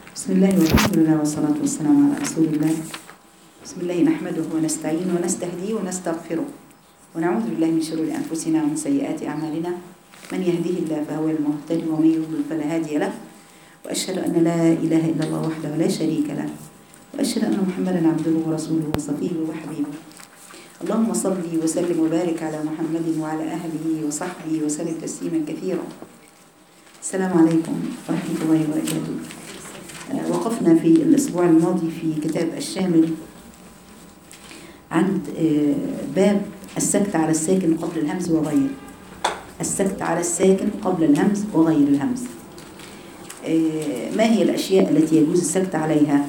بسم الله والحمد لله والصلاة والسلام على رسول الله بسم الله نحمده ونستعين ونستهديه ونستغفره ونعوذ بالله من شرور أنفسنا ومن سيئات أعمالنا من يهديه الله فهو المهتدي ومن يضلل فلا هادي له وأشهد أن لا إله إلا الله وحده لا شريك له وأشهد أن محمدا عبده ورسوله وصفيه وحبيبه اللهم صل وسلم وبارك على محمد وعلى أهله وصحبه وسلم تسليما كثيرا السلام عليكم ورحمة الله وبركاته آه، وقفنا في الأسبوع الماضي في كتاب الشامل عند آه، باب السكت على الساكن قبل الهمز وغيره السكت على الساكن قبل الهمز وغير الهمز آه، ما هي الأشياء التي يجوز السكت عليها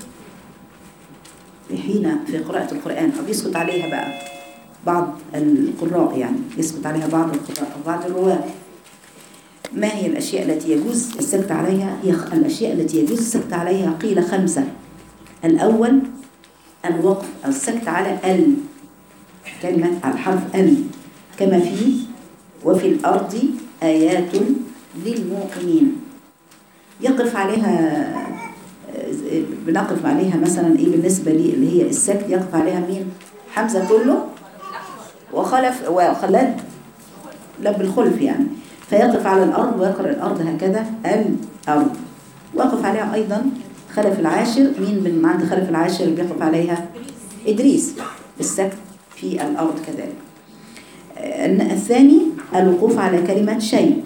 حين في قراءة القرآن أو يسكت عليها بقى بعض القراء يعني يسكت عليها بعض القراء أو بعض الرواة ما هي الأشياء التي يجوز السكت عليها هي خ- الأشياء التي يجوز السكت عليها قيل خمسة الأول الوقف أو السكت على ال كلمة على حرف ال كما في وفي الأرض آيات للموقنين يقف عليها آه، بنقف عليها مثلا ايه بالنسبة لي اللي هي السكت يقف عليها مين حمزة كله وخلف وخلاد لا بالخلف يعني فيقف على الأرض ويقرأ الأرض هكذا الأرض وقف عليها أيضا خلف العاشر مين من عند خلف العاشر اللي بيقف عليها إدريس السكت في الأرض كذلك آه، الثاني الوقوف على كلمة شيء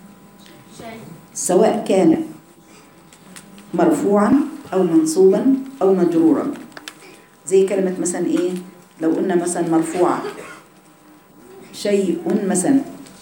سواء كان مرفوعا أو منصوبا أو مجرورا زي كلمة مثلا إيه لو قلنا مثلا مرفوعة شيء مثلا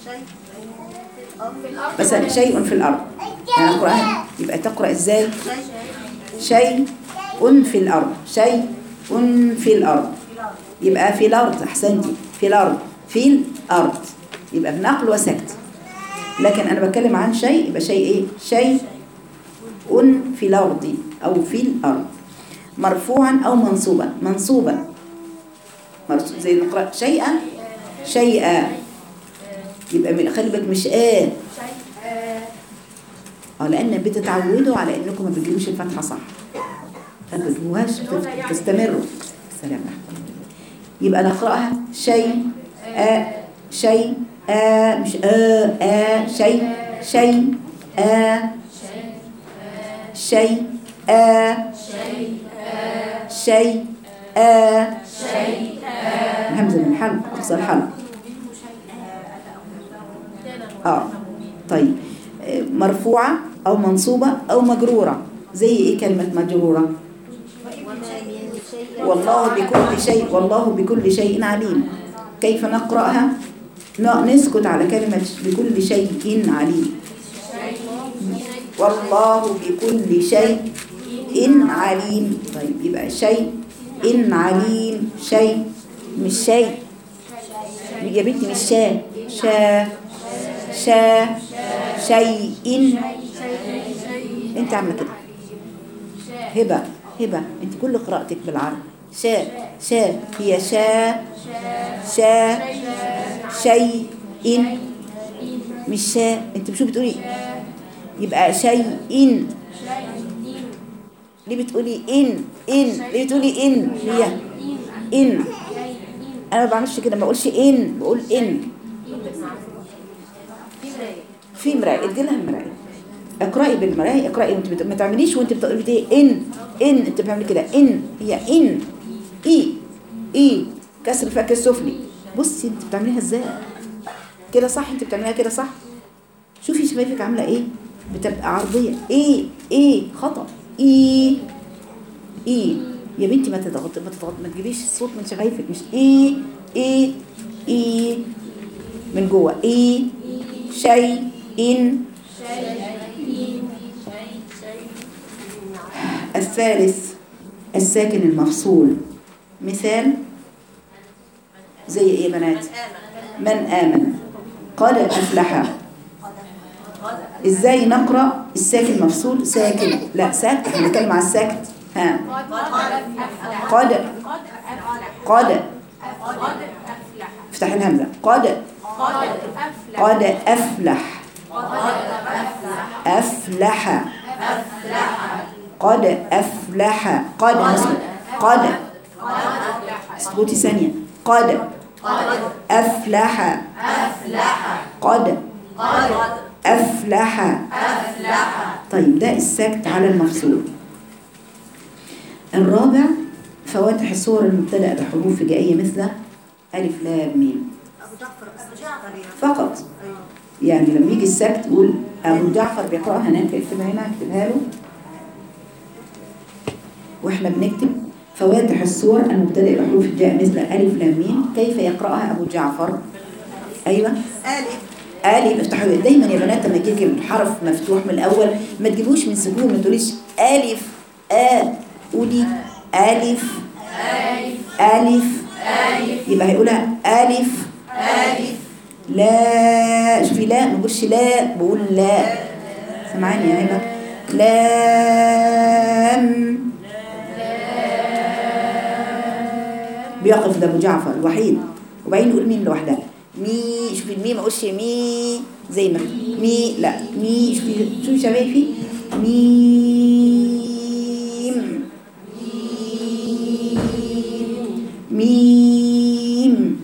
مثلا شيء في الأرض يعني القرآن يبقى تقرأ إزاي شيء في الأرض شيء في الأرض يبقى في الأرض أحسنتي في الأرض في الأرض يبقى بنقل وسكت لكن أنا بتكلم عن شيء يبقى شيء إيه شيء في الأرض أو في الأرض مرفوعا أو منصوبا منصوبا مرصوب زي نقرأ شيئا شيئا يبقى من خلي بالك مش آه اه لأن بتتعودوا على إنكم ما بتجيبوش الفتحة صح ما بتجيبوهاش بت- تستمروا سلام يبقى نقرأها شيء آ شيء آ مش آ آ شيء شيء آ شيء آ شيء آ همزة من الحلق أقصى الحلق اه طيب آه، مرفوعة أو منصوبة أو مجرورة زي إيه كلمة مجرورة والله بكل شيء والله بكل شيء عليم كيف نقرأها ن- نسكت على كلمة بكل شيء عليم والله بكل شيء إن عليم طيب يبقى شيء إن عليم شيء مش شيء يا بنتي مش شا شا شا شيء إن انت عامله كده هبه هبه انت كل قراءتك بالعربي شا شا هي شا شا شيء إن مش شا انت مش بتقولي يبقى شيء إن ليه بتقولي إن إن ليه بتقولي إن هي إن أنا ما بعملش كده ما بقولش إن بقول إن في مراية ادي لها المراية اقرأي بالمراية اقرأي وانت بت... ما تعمليش وانت بتقولي بتقولي إن إن انت بتعملي كده إن هي إن إي إي كسر الفك السفلي بصي انت بتعمليها ازاي كده صح انت بتعمليها كده صح شوفي شفايفك عامله ايه بتبقى عرضيه ايه ايه خطا ايه ايه يا بنتي ما تضغط ما تضغط ما تجيبيش الصوت من شفايفك مش ايه ايه ايه من جوه ايه شيء ان الثالث الساكن المفصول مثال زي ايه يا بنات من آمن قد أفلح ازاي نقرأ الساكن مفصول ساكن لا ساكت احنا بنتكلم على الساكت ها قد قد افتح الهمزة قد قد أفلح أفلح قد أفلح قد قد اثبتي ثانية قد أفلح قد أفلح طيب ده السكت على المفصول الرابع فواتح الصور المبتدأ بحروف هجائية مثل ألف لام ميم أبو جعفر أبو جعفر يعني فقط يعني لما يجي السكت يقول أبو جعفر بيقرأها هناك اكتبها هنا اكتبها له واحنا بنكتب فواتح الصور المبتدئ بحروف الجاء مثل ألف لام ميم كيف يقرأها أبو جعفر أيوة ألف ألف افتحوا دايما يا بنات لما يجيك الحرف مفتوح من الأول ما تجيبوش من سكون ما تقوليش ألف آ قولي ألف ألف يبقى هيقولها ألف لا شوفي لا ما بقولش لا بقول لا سامعاني يا هبه لام بيقف ده ابو جعفر الوحيد وبعدين يقول ميم لوحدها مي شوفي الميم ما اقولش مي زي ما مي لا مي شوفي شوفي شفايفي ميم ميم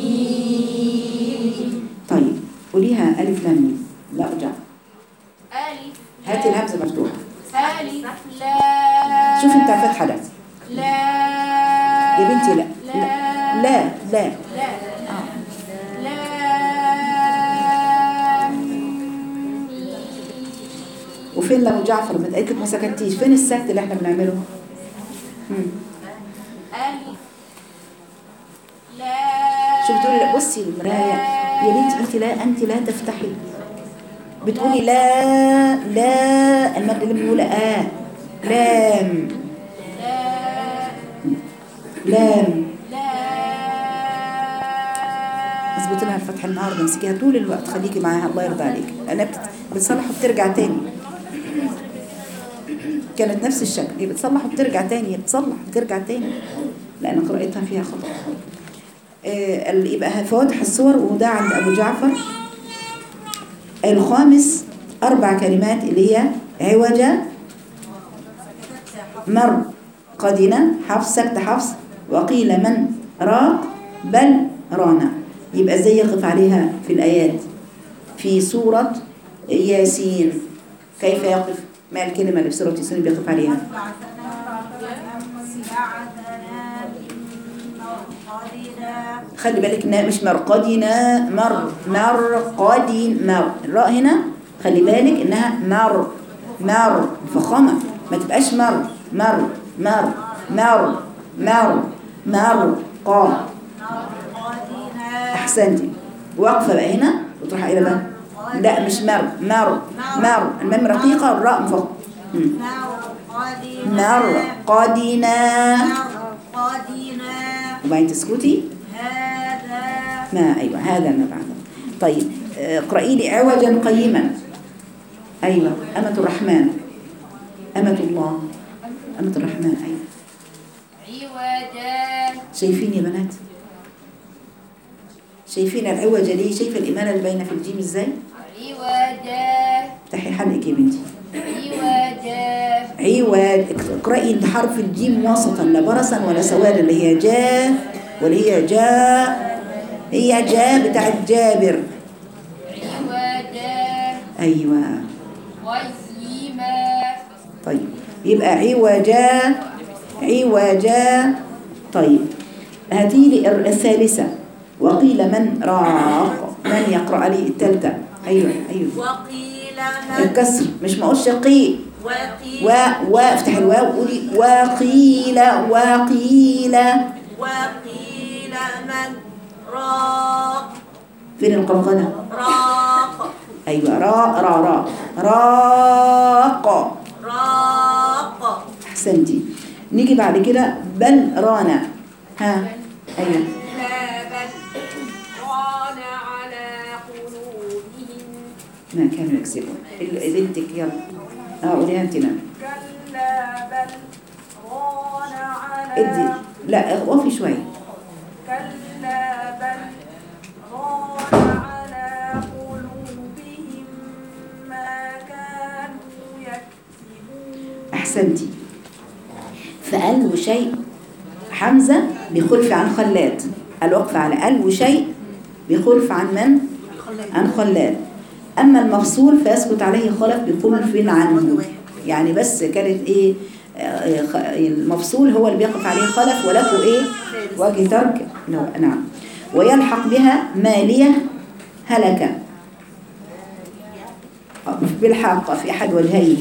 طيب قوليها ألف لام ميم لا ارجع ألف هاتي الهمزة مفتوحة ألف لا شوفي انت الفتحة ده لا يا بنتي لا لا لا, لا. لا لام وفين لو جعفر ما قالت لك ما سكتيش فين السكت اللي احنا بنعمله مم. ألف لا شو بتقولي لا بصي المراية يا بنتي انت لا انت لا تفتحي بتقولي لا لا المد اللي بنقول اه لام لام اظبط لها الفتحه النهارده امسكيها طول الوقت خليكي معاها الله يرضى عليك انا بت- بتصلح وبترجع تاني كانت نفس الشكل هي بتصلح وبترجع تاني هي بتصلح وبترجع تاني لان قراءتها فيها خطا آه، ال- يبقى فواتح الصور وده عند ابو جعفر الخامس اربع كلمات اللي هي عوجه مر قدنا حفص سكت حفص وقيل من راق بل رانا يبقى ازاي يقف عليها في الآيات في سورة ياسين كيف يقف ما الكلمة اللي في سورة ياسين بيقف عليها خلي بالك انها مش مرقدنا مر مرقدين مر الراء هنا خلي بالك انها مر مر فخامة ما تبقاش مر مر مر مر مر مر قا احسنتي واقفة بقى هنا وتروح الى بقى لا مش مر مر مر الميم رقيقة والراء مفخمة مم. مر قدنا قدنا وبعدين تسكتي هذا ما أيوة هذا ما بعده طيب آه، اقرأي لي عوجا قيما أيوة أمة الرحمن أمة الله أمة الرحمن أيوة عوجا شايفين يا بنات شايفين العوجة دي شايفة الإمالة اللي باينة في الجيم إزاي عوجا افتحي حلقك يا بنتي عوجا عوج اقرأي انت حرف الجيم وسطا لا برصا ولا سوادا اللي هي جا واللي هي جا هي جا بتاعت جابر عوجا أيوة قيما طيب يبقى عوجا عوجا طيب هاتي لي الر- الثالثة وقيل من راق من يقرأ لي الثالثة أيوة أيوة وقيل من الكسر مش ما اقولش قي وقيل و و افتح الواو وقولي وقيل وقيل وقيل من راق فين القلقلة راق أيوة را را را راق راق أحسنتي نيجي بعد كده بل رانا ها أيوة لا بل ران على قلوبهم ما كانوا يكسبون ال- بنتك يلا اه قوليها انت نعم كلا بل ران على ادي لا وقفي شوية كلا بل ران على قلوبهم ما كانوا يكسبون أحسنتي فقال وشيء حمزة بخلف عن خلاد الوقف على قال وشيء بخلف عن من؟ عن خلاد أما المفصول فيسكت عليه خلف بخلف عنه يعني بس كانت إيه آه، خ- المفصول هو اللي بيقف عليه خلف وله إيه وجه ترك لا، نعم ويلحق بها مالية هلك بالحاقة في أحد وجهيه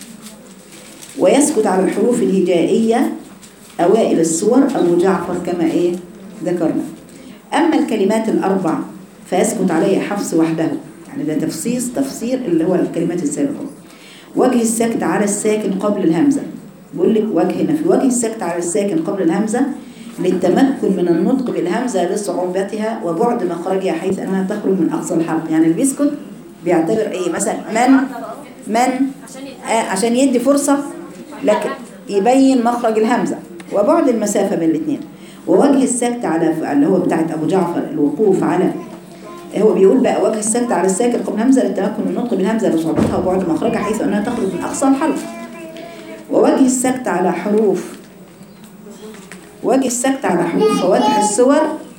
ويسكت على الحروف الهجائية أوائل السور أبو جعفر كما إيه ذكرنا أما الكلمات الأربع فيسكت عليها حفص وحده يعني ده تفصيص تفسير اللي هو الكلمات السابقة وجه السكت على الساكن قبل الهمزة بقول لك وجه هنا في وجه السكت على الساكن قبل الهمزة للتمكن من النطق بالهمزة لصعوبتها وبعد مخرجها حيث أنها تخرج من أقصى الحلق يعني اللي بيسكت بيعتبر إيه مثلا من من آه عشان يدي فرصة لكن يبين مخرج الهمزة وبعد المسافة بين الاثنين ووجه السكت على اللي هو بتاعت أبو جعفر الوقوف على هو بيقول بقى وجه السكت على الساكن قبل همزة للتمكن من النطق بالهمزة لصعوبتها وبعد مخرجها حيث أنها تخرج من أقصى الحلق ووجه السكت على حروف وجه السكت على حروف فواتح السور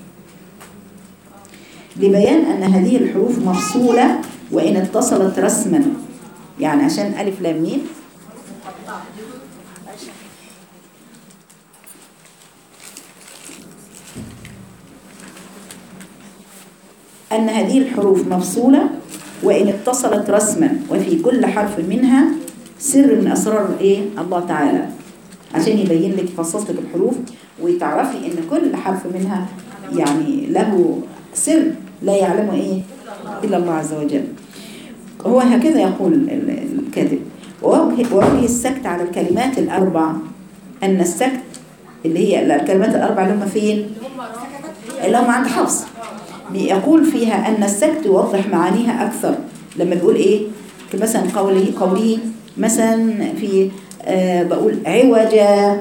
لبيان أن هذه الحروف مفصولة وإن اتصلت رسما يعني عشان ألف لام ميم أن هذه الحروف مفصولة وإن اتصلت رسما وفي كل حرف منها سر من أسرار إيه الله تعالى عشان يبين لك يفصص لك الحروف وتعرفي إن كل حرف منها يعني له سر لا يعلمه إيه إلا الله عز وجل هو هكذا يقول ال- الكاتب ووجه, ووجه السكت على الكلمات الأربع أن السكت اللي هي الكلمات الأربع اللي هم فين؟ اللي هم عند حفص بيقول فيها أن السكت يوضح معانيها أكثر لما بيقول إيه مثلا قوله قوله مثلا في آه بقول عوجا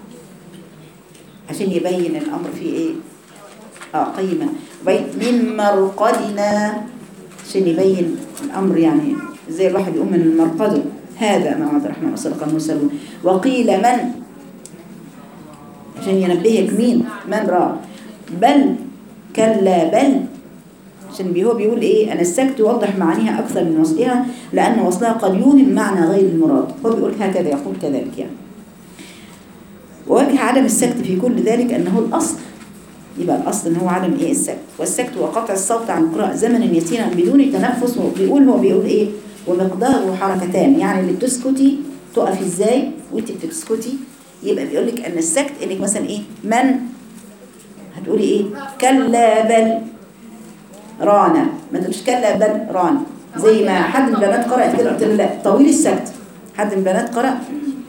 عشان يبين الأمر في إيه آه قيمة بين من مرقدنا عشان يبين الأمر يعني زي الواحد يقوم من مرقده هذا ما وعد الرحمن وصدق المرسلون وقيل من عشان ينبهك مين من رأى بل كلا بل عشان بي- هو بيقول ايه انا السكت يوضح معانيها اكثر من وصلها لان وصلها قد يوهم معنى غير المراد هو بيقول هكذا يقول كذلك يعني ووجه عدم السكت في كل ذلك انه الاصل يبقى الاصل ان هو عدم ايه السكت والسكت وقطع الصوت عن القراءة زمنا يسيرا بدون تنفس وبيقول هو بيقول ايه ومقداره حركتان يعني اللي بتسكتي تقفي ازاي وانت بتسكتي يبقى بيقول لك ان السكت انك مثلا ايه من هتقولي ايه كلا بل رانا ما تقولش كلا بل رانا زي ما حد من البنات قرأت كده قلت له لا طويل السكت حد من البنات قرأ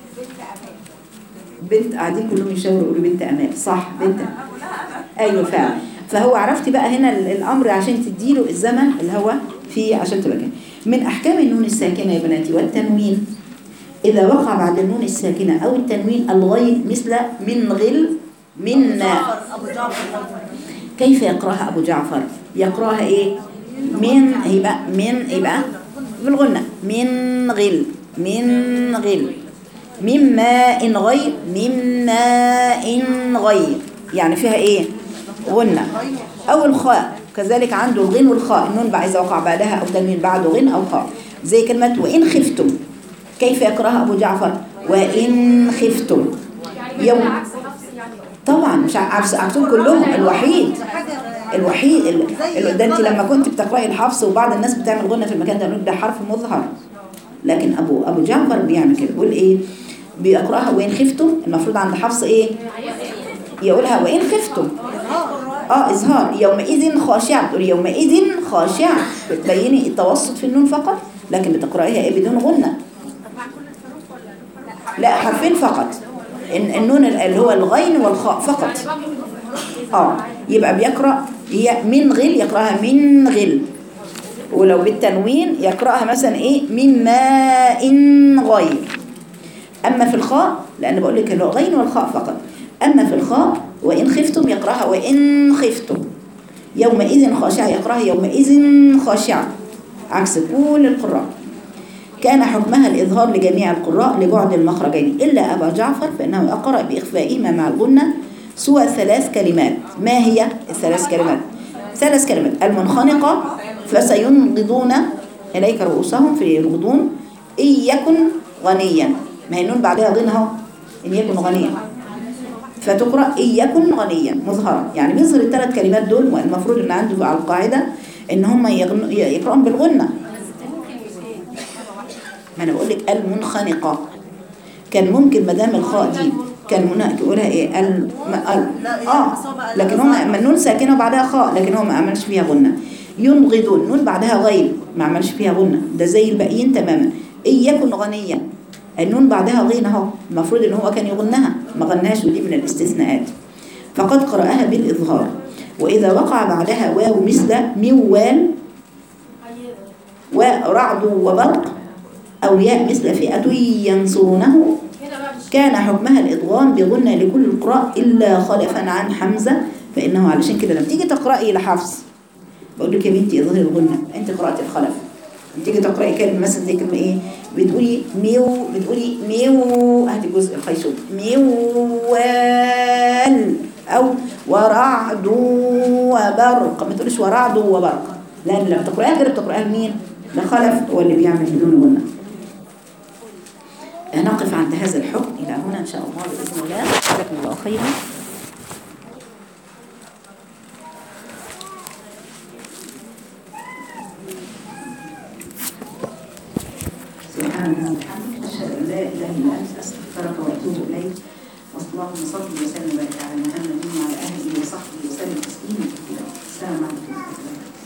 بنت قاعدين كلهم يشاوروا يقولوا بنت امال صح بنت ايوه فعلا فهو عرفتي بقى هنا ال- الامر عشان تديله الزمن اللي هو فيه عشان تبقى كده من احكام النون الساكنه يا بناتي والتنوين اذا وقع بعد النون الساكنه او التنوين الغين مثل من غل منا أبو جعفر كيف يقراها ابو جعفر يقراها ايه من يبقى من يبقى بالغنة من غل من غل من ماء غير من ماء غير يعني فيها ايه غنة او الخاء كذلك عنده الغين والخاء النون بقى اذا وقع بعدها او تنوين بعده غين او خاء زي كلمة وان خفتم كيف يقراها ابو جعفر وان خفتم يوم طبعا مش عكس عكسهم كلهم الوحيد الوحيد ال- ال- ده انت لما كنت بتقراي الحفص وبعض الناس بتعمل غنة في المكان ده يقول ده حرف مظهر لكن ابو ابو جعفر بيعمل كده بيقول ايه بيقراها وين خفتم المفروض عند حفص ايه يقولها وين خفتم اه اظهار يومئذ خاشعه بتقولي يومئذ خاشعه بتبيني التوسط في النون فقط لكن بتقرايها ايه بدون غنه لا حرفين فقط الن- النون اللي هو الغين والخاء فقط اه يبقى بيقرأ هي من غل يقرأها من غل ولو بالتنوين يقرأها مثلا ايه من ماء غير أما في الخاء لأن بقول لك الغين والخاء فقط أما في الخاء وإن خفتم يقرأها وإن خفتم يومئذ خاشعة يقرأها يومئذ خاشعة عكس كل القراء كان حكمها الإظهار لجميع القراء لبعد المخرجين إلا أبا جعفر فإنه يقرأ بإخفائهما مع الغنة سوى ثلاث كلمات ما هي الثلاث كلمات ثلاث كلمات المنخنقة فسينغضون إليك رؤوسهم فينغضون إن يكن غنيا ما هي النون بعدها غنى اهو إن يكن غنيا فتقرأ إن يكن غنيا مظهرا يعني بيظهر الثلاث كلمات دول والمفروض إن عنده على القاعدة إن هم يغن- يقرأون بالغنة ما أنا بقول لك المنخنقة كان ممكن مدام الخاء دي كان هناك يقولها ايه ال... ما... ال... اه لكن هم اما النون ساكنه وبعدها خاء لكن هو ما عملش فيها غنه ينغضون نون بعدها غيب ما عملش فيها غنه ده زي الباقيين تماما ان يكن غنيا النون بعدها غين اهو المفروض ان هو كان يغنها ما غناش ودي من الاستثناءات فقد قرأها بالإظهار وإذا وقع بعدها واو مثل موال ورعد وبرق أو ياء مثل فئة ينصرونه كان حكمها الإضغام بغنى لكل القراء إلا خلفا عن حمزة فإنه علشان كده لما تيجي تقرأي لحفص بقول لك يا بنتي اظهري الغنة أنت قرأت الخلف لما تيجي تقرأي كلمة مثلا زي كلمة إيه بتقولي ميو بتقولي ميو هاتي جزء الخيشوم ميوال أو ورعد وبرق ما تقوليش ورعد وبرق لأن لما تقرأيها كده بتقرأيها لمين؟ لخلف هو اللي بيعمل بدون غنة نقف عند هذا الحكم إلى هنا إن شاء الله بإذن الله جزاكم الله خيرا سبحانك وبحمدك أشهد أن لا إله إلا أنت أستغفرك وأتوب إليك اللهم صل وسلم وبارك على محمد وعلى آله وصحبه وسلم تسليما كثيرا السلام عليكم ورحمة الله